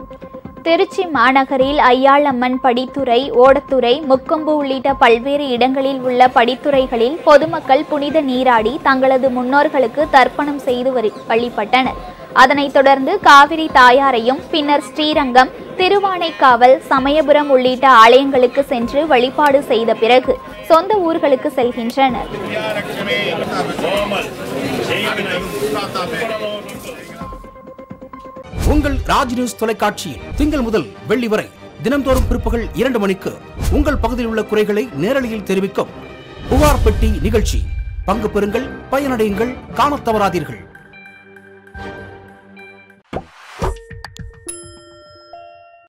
திருச்சி மாநகரில் ஐயாளம்மன் படித்துறை ஓடத்துறை முக்கொம்பு உள்ளிட்ட பல்வேறு இடங்களில் உள்ள படித்துறைகளில் பொதுமக்கள் புனித நீராடி தங்களது முன்னோர்களுக்கு தர்ப்பணம் செய்து வரி- வழிபட்டனர் அதனைத் தொடர்ந்து காவிரி தாயாரையும் பின்னர் ஸ்ரீரங்கம் திருவானைக்காவல் சமயபுரம் உள்ளிட்ட ஆலயங்களுக்கு சென்று வழிபாடு செய்த பிறகு சொந்த ஊர்களுக்கு செல்கின்றனர் உங்கள் ராஜ் நியூஸ் தொலைக்காட்சியில் திங்கள் முதல் வெள்ளி வரை தினம்தோறும் பிற்பகல் இரண்டு மணிக்கு உங்கள் பகுதியில் உள்ள குறைகளை நேரலையில் தெரிவிக்கும் புகார் பெட்டி நிகழ்ச்சி பங்கு பெறுங்கள் பயனடையுங்கள் காணத் தவறாதீர்கள்